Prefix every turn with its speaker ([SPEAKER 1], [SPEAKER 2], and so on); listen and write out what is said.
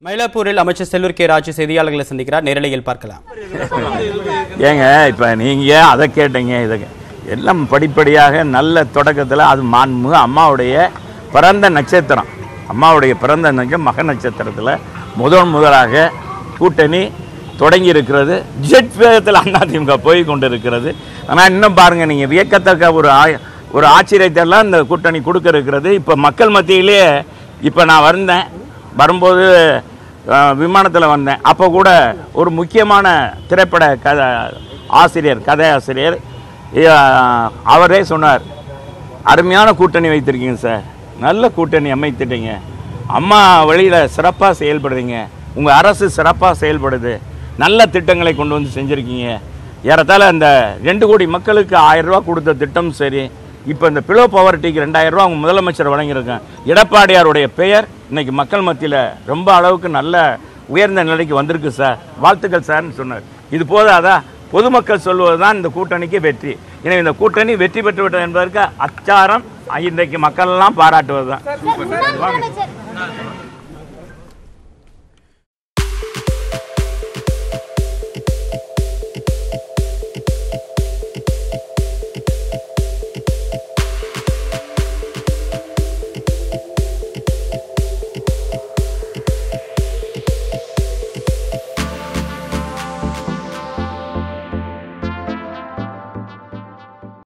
[SPEAKER 1] மயிலாப்பூரில் அமைச்சர் செல்லூர் கே ராஜு செய்தியாளர்களை சந்திக்கிறார் நேரலையில் பார்க்கலாம்
[SPEAKER 2] ஏங்க இப்போ நீங்கள் அதை கேட்டீங்க இதை கே- எல்லாம் படிப்படியாக நல்ல தொடக்கத்தில் அது மாண்புமிகு அம்மாவுடைய பிறந்த நட்சத்திரம் அம்மாவுடைய பிறந்த நட்சத்திரம் மக நட்சத்திரத்தில் முதல் முதலாக கூட்டணி தொடங்கி இருக்கிறது ஜெட் வேகத்தில் அதிமுக போய் கொண்டு இருக்கிறது ஆனால் இன்னும் பாருங்கள் நீங்கள் வியக்கத்தக்க ஒரு ஆ ஒரு ஆச்சரியத்தெல்லாம் இந்த கூட்டணி கொடுக்க இருக்கிறது இப்போ மக்கள் மத்தியிலே இப்போ நான் வந்தேன் வரும்போது விமானத்தில் வந்தேன் அப்போ கூட ஒரு முக்கியமான திரைப்பட கதை ஆசிரியர் கதை ஆசிரியர் அஹ், அவரே சொன்னார் அருமையான கூட்டணி வைத்திருக்கீங்க சார் நல்ல கூட்டணி அமைத்துட்டீங்க அம்மா வழியில் சிறப்பாக செயல்படுறீங்க உங்கள் அரசு சிறப்பாக செயல்படுது நல்ல திட்டங்களை கொண்டு வந்து செஞ்சுருக்கீங்க ஏறத்தாழ அந்த ரெண்டு கோடி மக்களுக்கு ஆயிரம் ரூபாய் கொடுத்த திட்டம் சரி இப்போ இந்த பிலோ பவர்ட்டிக்கு ரெண்டாயிரம் ரூபா அவங்க முதலமைச்சர் வழங்கியிருக்காங்க எடப்பாடியாருடைய பெயர் இன்னைக்கு மக்கள் மத்தியில் ரொம்ப அளவுக்கு நல்ல உயர்ந்த நிலைக்கு வந்திருக்கு சார் வாழ்த்துக்கள் சார்னு சொன்னார் இது போதாதா பொதுமக்கள் சொல்வது தான் இந்த கூட்டணிக்கு வெற்றி எனவே இந்த கூட்டணி வெற்றி பெற்று விட்டது என்பதற்கு அச்சாரம் இன்றைக்கு மக்கள் எல்லாம் பாராட்டுவது தான்
[SPEAKER 3] முன்னாள் முதலமைச்சர்